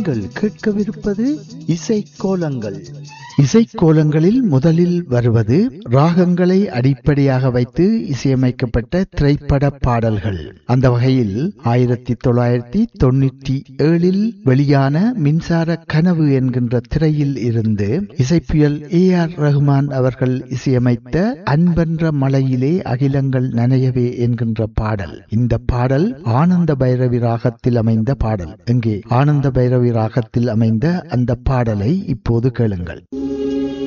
நீங்கள் கேட்கவிருப்பது இசைக்கோலங்கள் இசைக்கோலங்களில் முதலில் வருவது ராகங்களை அடிப்படையாக வைத்து இசையமைக்கப்பட்ட திரைப்பட பாடல்கள் அந்த வகையில் ஆயிரத்தி தொள்ளாயிரத்தி தொண்ணூற்றி ஏழில் வெளியான மின்சார கனவு என்கின்ற திரையில் இருந்து இசைப்புயல் ஏ ஆர் ரஹ்மான் அவர்கள் இசையமைத்த அன்பென்ற மலையிலே அகிலங்கள் நனையவே என்கின்ற பாடல் இந்த பாடல் ஆனந்த பைரவி ராகத்தில் அமைந்த பாடல் இங்கே ஆனந்த பைரவி ராகத்தில் அமைந்த அந்த பாடலை இப்போது கேளுங்கள்